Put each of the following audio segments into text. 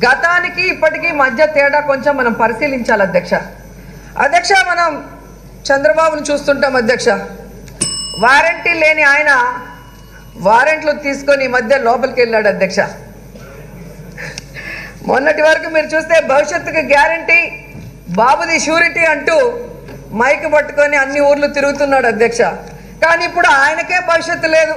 గతానికి ఇప్పటికీ మధ్య తేడా కొంచెం మనం పరిశీలించాలి అధ్యక్ష అధ్యక్ష మనం చంద్రబాబును చూస్తుంటాం అధ్యక్ష వారంటీ లేని ఆయన వారెంట్లు తీసుకొని ఈ మధ్య లోపలికి వెళ్ళాడు అధ్యక్ష మొన్నటి వరకు మీరు చూస్తే భవిష్యత్తుకు గ్యారంటీ బాబుది షూరిటీ అంటూ మైక్ పట్టుకొని అన్ని ఊర్లు తిరుగుతున్నాడు అధ్యక్ష కానీ ఇప్పుడు ఆయనకే భవిష్యత్తు లేదు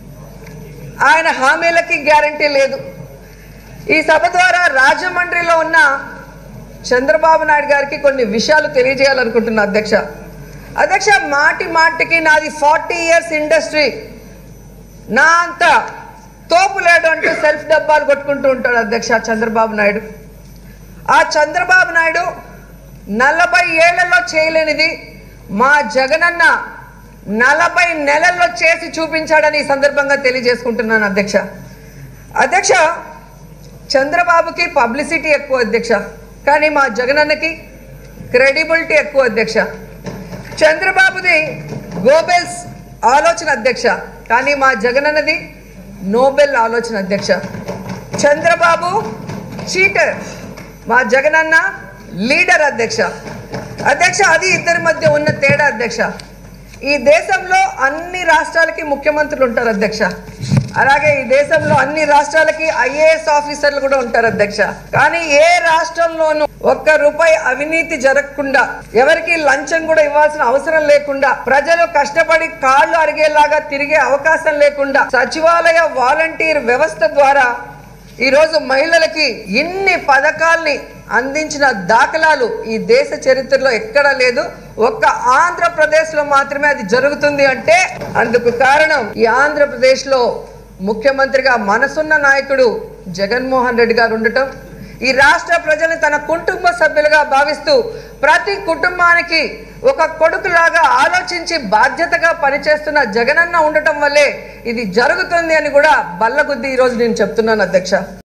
ఆయన హామీలకి గ్యారంటీ లేదు ఈ సభ ద్వారా రాజమండ్రిలో ఉన్న చంద్రబాబు నాయుడు గారికి కొన్ని విషయాలు తెలియజేయాలనుకుంటున్నా అధ్యక్ష అధ్యక్ష మాటి మాటికి నాది ఫార్టీ ఇయర్స్ ఇండస్ట్రీ నా అంత తోపు లేడు అంటూ సెల్ఫ్ డబ్బాలు కొట్టుకుంటూ ఉంటాడు అధ్యక్ష చంద్రబాబు నాయుడు ఆ చంద్రబాబు నాయుడు నలభై ఏళ్లలో చేయలేనిది మా జగనన్న నలభై నెలల్లో చేసి చూపించాడని ఈ సందర్భంగా తెలియజేసుకుంటున్నాను అధ్యక్ష అధ్యక్ష చంద్రబాబుకి పబ్లిసిటీ ఎక్కువ అధ్యక్ష కానీ మా జగనన్నకి క్రెడిబిలిటీ ఎక్కువ అధ్యక్ష చంద్రబాబుది గోబెల్స్ ఆలోచన అధ్యక్ష కానీ మా జగనన్నది నోబెల్ ఆలోచన అధ్యక్ష చంద్రబాబు చీటర్ మా జగనన్న లీడర్ అధ్యక్ష అధ్యక్ష అది ఇద్దరి మధ్య ఉన్న తేడా అధ్యక్ష ఈ దేశంలో అన్ని రాష్ట్రాలకి ముఖ్యమంత్రులు ఉంటారు అధ్యక్ష అలాగే ఈ దేశంలో అన్ని రాష్ట్రాలకి ఐఏఎస్ ఆఫీసర్లు కూడా ఉంటారు అధ్యక్ష కానీ ఏ రాష్ట్రంలోనూ ఒక్క రూపాయి అవినీతి జరగకుండా ఎవరికి లంచం కూడా ఇవ్వాల్సిన అవసరం లేకుండా ప్రజలు కష్టపడి కాళ్ళు అరిగేలాగా తిరిగే అవకాశం లేకుండా సచివాలయ వాలంటీర్ వ్యవస్థ ద్వారా ఈరోజు మహిళలకి ఇన్ని పథకాల్ని అందించిన దాఖలాలు ఈ దేశ చరిత్రలో ఎక్కడా లేదు ఒక్క ఆంధ్రప్రదేశ్లో మాత్రమే అది జరుగుతుంది అంటే అందుకు కారణం ఈ ఆంధ్రప్రదేశ్లో ముఖ్యమంత్రిగా మనసున్న నాయకుడు జగన్మోహన్ రెడ్డి గారు ఉండటం ఈ రాష్ట్ర ప్రజల్ని తన కుటుంబ సభ్యులుగా భావిస్తూ ప్రతి కుటుంబానికి ఒక కొడుకులాగా ఆలోచించి బాధ్యతగా పనిచేస్తున్న జగనన్న ఉండటం వల్లే ఇది జరుగుతుంది అని కూడా బల్లగుద్ది ఈరోజు నేను చెప్తున్నాను అధ్యక్ష